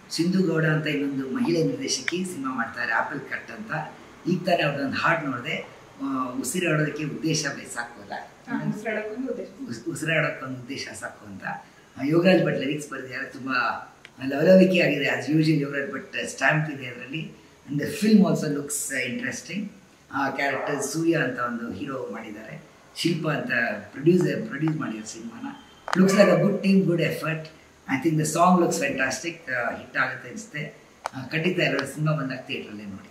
ಸಿಂಧು ಗೌಡ ಅಂತ ಇನ್ನೊಂದು ಮಹಿಳೆ ನಿರ್ದೇಶಕಿ ಸಿನಿಮಾ ಮಾಡ್ತಾರೆ ಆಪಲ್ ಕಟ್ ಅಂತ ಈಗ ತಾನೇ ಅವ್ರದ್ದೊಂದು ಹಾಡು ನೋಡಿದೆ ಉಸಿರಾಡೋದಕ್ಕೆ ಉದ್ದೇಶ ಬೇ ಸಾಕು ಅಲ್ಲ ಉಸಿರಾಡಕ್ಕೊಂದು ಉದ್ದೇಶ ಉಸ್- ಉಸಿರಾಡೋಕ್ಕೊಂದು ಉದ್ದೇಶ ಸಾಕು ಅಂತ ಆ, ಯೋಗರಾಜ್ ಭಟ್ ಲಿರಿಕ್ಸ್ ಬರೆದಿದ್ದಾರೆ ತುಂಬ ಲವಲವಿಕೆ ಆಗಿದೆ as usual Yogaraj Bhat stamp ಇದೆ ಅದರಲ್ಲಿ and film also looks interesting ಆ ಕ್ಯಾರೆಕ್ಟರ್ ಸೂರ್ಯ ಅಂತ ಒಂದು ಹೀರೋ ಮಾಡಿದ್ದಾರೆ ಶಿಲ್ಪ ಅಂತ ಪ್ರೊಡ್ಯೂಸರ್ ಪ್ರೊಡ್ಯೂಸ್ ಮಾಡಿರೋ ಸಿನಿಮಾನ looks like a good team good effort I think the song looks fantastic hit ಆಗುತ್ತೆ ಅನಿಸುತ್ತೆ ಖಂಡಿತ ಎಲ್ಲರೂ ಸಿನಿಮಾ ಬಂದಾಗ ಥಿಯೇಟ್ರಲ್ಲೇ ನೋಡಿ